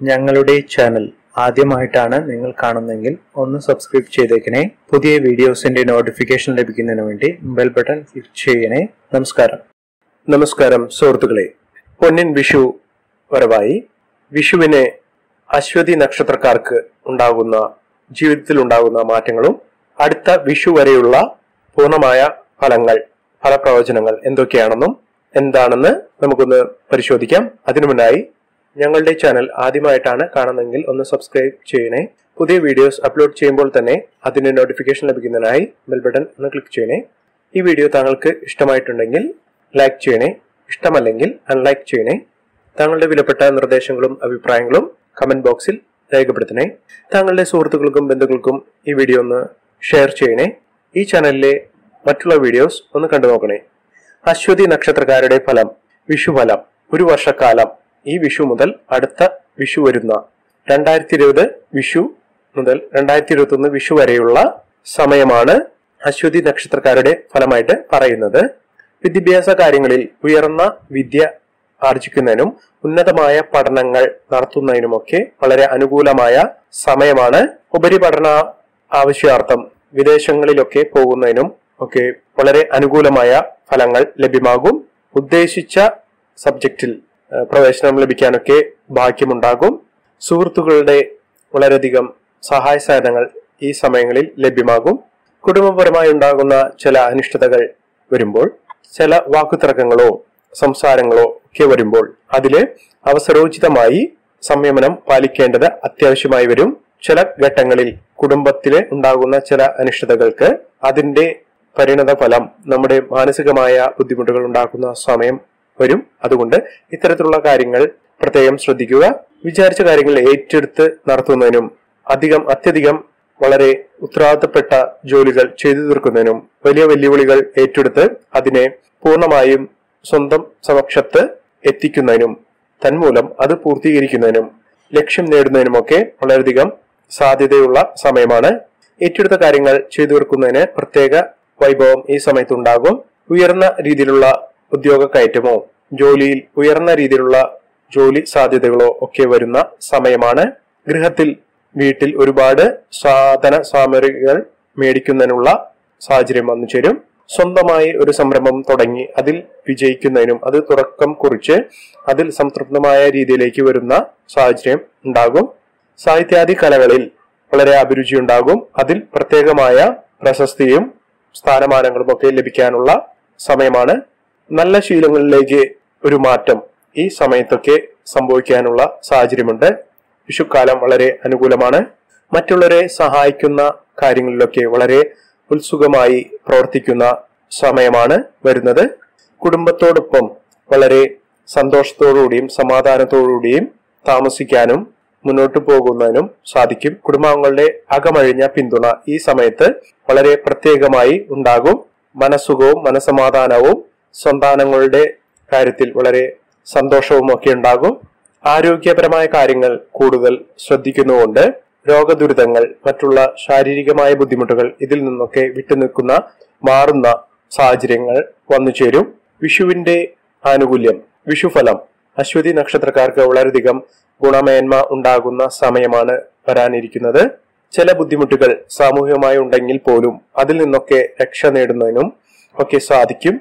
ഞങ്ങളുടെ ചാനൽ ആദ്യമായിട്ടാണ് നിങ്ങൾ കാണുന്നതെങ്കിൽ ഒന്ന് സബ്സ്ക്രൈബ് ചെയ്തേക്കണേ പുതിയ വീഡിയോസിന്റെ നോട്ടിഫിക്കേഷൻ ലഭിക്കുന്നതിന് വേണ്ടി ബെൽ ബട്ടൺ ക്ലിക്ക് ചെയ്യണേ നമസ്കാരം നമസ്കാരം സുഹൃത്തുക്കളെ പൊന്നിൻ വിഷു വരവായി വിഷുവിന് അശ്വതി നക്ഷത്രക്കാർക്ക് ഉണ്ടാകുന്ന ജീവിതത്തിൽ ഉണ്ടാകുന്ന മാറ്റങ്ങളും അടുത്ത വിഷു വരെയുള്ള പൂർണ്ണമായ ഫലങ്ങൾ ഫലപ്രവചനങ്ങൾ എന്തൊക്കെയാണെന്നും എന്താണെന്ന് നമുക്കൊന്ന് പരിശോധിക്കാം അതിനു മുന്നായി ഞങ്ങളുടെ ചാനൽ ആദ്യമായിട്ടാണ് കാണുന്നതെങ്കിൽ ഒന്ന് സബ്സ്ക്രൈബ് ചെയ്യണേ പുതിയ വീഡിയോസ് അപ്ലോഡ് ചെയ്യുമ്പോൾ തന്നെ അതിന്റെ നോട്ടിഫിക്കേഷൻ ലഭിക്കുന്നതിനായി ബെൽ ബട്ടൺ ഒന്ന് ക്ലിക്ക് ചെയ്യണേ ഈ വീഡിയോ താങ്കൾക്ക് ഇഷ്ടമായിട്ടുണ്ടെങ്കിൽ ലൈക്ക് ചെയ്യണേ ഇഷ്ടമല്ലെങ്കിൽ അൺലൈക്ക് ചെയ്യണേ താങ്കളുടെ വിലപ്പെട്ട നിർദ്ദേശങ്ങളും അഭിപ്രായങ്ങളും കമന്റ് ബോക്സിൽ രേഖപ്പെടുത്തണേ താങ്കളുടെ സുഹൃത്തുക്കൾക്കും ബന്ധുക്കൾക്കും ഈ വീഡിയോ ഒന്ന് ഷെയർ ചെയ്യണേ ഈ ചാനലിലെ മറ്റുള്ള വീഡിയോസ് ഒന്ന് കണ്ടു നോക്കണേ അശ്വതി നക്ഷത്രക്കാരുടെ ഫലം വിഷുഫലം ഒരു വർഷക്കാലം ഈ വിഷു മുതൽ അടുത്ത വിഷു വരുന്ന രണ്ടായിരത്തി ഇരുപത് വിഷു മുതൽ രണ്ടായിരത്തി ഇരുപത്തി ഒന്ന് വിഷു വരെയുള്ള സമയമാണ് അശ്വതി നക്ഷത്രക്കാരുടെ ഫലമായിട്ട് പറയുന്നത് വിദ്യാഭ്യാസ കാര്യങ്ങളിൽ ഉയർന്ന വിദ്യ ആർജിക്കുന്നതിനും ഉന്നതമായ പഠനങ്ങൾ നടത്തുന്നതിനുമൊക്കെ വളരെ അനുകൂലമായ സമയമാണ് ഉപരിപഠന ആവശ്യാർത്ഥം വിദേശങ്ങളിലൊക്കെ പോകുന്നതിനും ഒക്കെ വളരെ അനുകൂലമായ ഫലങ്ങൾ ലഭ്യമാകും ഉദ്ദേശിച്ച സബ്ജക്റ്റിൽ ഏഹ്, പ്രവേശനം ലഭിക്കാനൊക്കെ ഭാഗ്യമുണ്ടാകും സുഹൃത്തുക്കളുടെ വളരെയധികം സഹായ സഹകരണങ്ങൾ ഈ സമയങ്ങളിൽ ലഭ്യമാകും കുടുംബപരമായി ഉണ്ടാകുന്ന ചില അനിഷ്ടതകൾ വരുമ്പോൾ ചില വാക്കുതർക്കങ്ങളോ സംസാരങ്ങളോ ഒക്കെ വരുമ്പോൾ അതില് അവസരോചിതമായി സംയമനം പാലിക്കേണ്ടത് അത്യാവശ്യമായി വരും ചില ഘട്ടങ്ങളിൽ കുടുംബത്തില് ഉണ്ടാകുന്ന ചില അനിഷ്ടതകൾക്ക് അതിന്റെ പരിണത ഫലം നമ്മുടെ മാനസികമായ ബുദ്ധിമുട്ടുകൾ ഉണ്ടാക്കുന്ന സമയം വരും അതുകൊണ്ട് ഇത്തരത്തിലുള്ള കാര്യങ്ങൾ പ്രത്യേകം ശ്രദ്ധിക്കുക വിചാരിച്ച കാര്യങ്ങൾ ഏറ്റെടുത്ത് നടത്തുന്നതിനും അധികം അത്യധികം വളരെ ഉത്തരവാദിത്തപ്പെട്ട ജോലികൾ ചെയ്തു തീർക്കുന്നതിനും വലിയ വെല്ലുവിളികൾ ഏറ്റെടുത്ത് അതിനെ പൂർണ്ണമായും സ്വന്തം സമക്ഷത്ത് എത്തിക്കുന്നതിനും തന്മൂലം അത് പൂർത്തീകരിക്കുന്നതിനും ലക്ഷ്യം നേടുന്നതിനുമൊക്കെ വളരെയധികം സാധ്യതയുള്ള സമയമാണ് ഏറ്റെടുത്ത കാര്യങ്ങൾ ചെയ്തു തീർക്കുന്നതിന് പ്രത്യേക വൈഭവം ഈ സമയത്തുണ്ടാകും ഉയർന്ന രീതിയിലുള്ള ഉദ്യോഗ കയറ്റമോ ജോലിയിൽ ഉയർന്ന രീതിയിലുള്ള ജോലി സാധ്യതകളോ ഒക്കെ വരുന്ന സമയമാണ് ഗൃഹത്തിൽ വീട്ടിൽ ഒരുപാട് സാധന സാമഗ്രികൾ മേടിക്കുന്നതിനുള്ള സാഹചര്യം വന്നു ചേരും സ്വന്തമായി ഒരു സംരംഭം തുടങ്ങി അതിൽ വിജയിക്കുന്നതിനും അത് തുടക്കം കുറിച്ച് അതിൽ സംതൃപ്തമായ രീതിയിലേക്ക് വരുന്ന സാഹചര്യം ഉണ്ടാകും സാഹിത്യാദി കലകളിൽ വളരെ അഭിരുചി ഉണ്ടാകും അതിൽ പ്രത്യേകമായ പ്രശസ്തിയും സ്ഥാനമാനങ്ങളും ഒക്കെ ലഭിക്കാനുള്ള സമയമാണ് നല്ല ശീലങ്ങളിലേക്ക് ഒരു മാറ്റം ഈ സമയത്തൊക്കെ സംഭവിക്കാനുള്ള സാഹചര്യമുണ്ട് വിഷുക്കാലം വളരെ അനുകൂലമാണ് മറ്റുള്ളവരെ സഹായിക്കുന്ന കാര്യങ്ങളിലൊക്കെ വളരെ ഉത്സുകമായി പ്രവർത്തിക്കുന്ന സമയമാണ് വരുന്നത് കുടുംബത്തോടൊപ്പം വളരെ സന്തോഷത്തോടുകൂടിയും സമാധാനത്തോടുകൂടിയും താമസിക്കാനും മുന്നോട്ട് പോകുന്നതിനും സാധിക്കും കുടുംബാംഗങ്ങളുടെ അകമഴിഞ്ഞ പിന്തുണ ഈ സമയത്ത് വളരെ പ്രത്യേകമായി ഉണ്ടാകും മനസ്സുഖവും മനസമാധാനവും സന്താനങ്ങളുടെ കാര്യത്തിൽ വളരെ സന്തോഷവും ഒക്കെ ഉണ്ടാകും ആരോഗ്യപരമായ കാര്യങ്ങൾ കൂടുതൽ ശ്രദ്ധിക്കുന്നുകൊണ്ട് രോഗദുരിതങ്ങൾ മറ്റുള്ള ശാരീരികമായ ബുദ്ധിമുട്ടുകൾ ഇതിൽ നിന്നൊക്കെ വിട്ടുനിൽക്കുന്ന മാറുന്ന സാഹചര്യങ്ങൾ വന്നു ചേരും വിഷുവിന്റെ ആനുകൂല്യം വിഷുഫലം അശ്വതി നക്ഷത്രക്കാർക്ക് വളരെയധികം ഗുണമേന്മ ഉണ്ടാകുന്ന സമയമാണ് വരാനിരിക്കുന്നത് ചില ബുദ്ധിമുട്ടുകൾ സാമൂഹികമായി ഉണ്ടെങ്കിൽ പോലും അതിൽ നിന്നൊക്കെ രക്ഷ നേടുന്നതിനും ഒക്കെ സാധിക്കും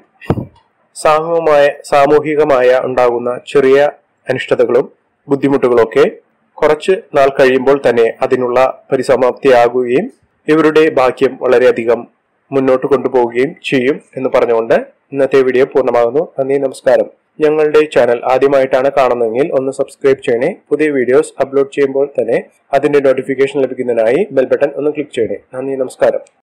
സാമൂഹികമായ സാമൂഹികമായ ഉണ്ടാകുന്ന ചെറിയ അനിഷ്ടതകളും ബുദ്ധിമുട്ടുകളും ഒക്കെ കുറച്ച് നാൾ കഴിയുമ്പോൾ തന്നെ അതിനുള്ള പരിസമാപ്തിയാകുകയും ഇവരുടെ ഭാഗ്യം വളരെയധികം മുന്നോട്ട് കൊണ്ടുപോവുകയും ചെയ്യും എന്ന് പറഞ്ഞുകൊണ്ട് ഇന്നത്തെ വീഡിയോ പൂർണ്ണമാകുന്നു നന്ദി നമസ്കാരം ഞങ്ങളുടെ ചാനൽ ആദ്യമായിട്ടാണ് കാണുന്നതെങ്കിൽ ഒന്ന് സബ്സ്ക്രൈബ് ചെയ്യണേ പുതിയ വീഡിയോസ് അപ്ലോഡ് ചെയ്യുമ്പോൾ തന്നെ അതിന്റെ നോട്ടിഫിക്കേഷൻ ലഭിക്കുന്നതിനായി ബെൽ ബട്ടൺ ഒന്ന് ക്ലിക്ക് ചെയ്യണേ നന്ദി നമസ്കാരം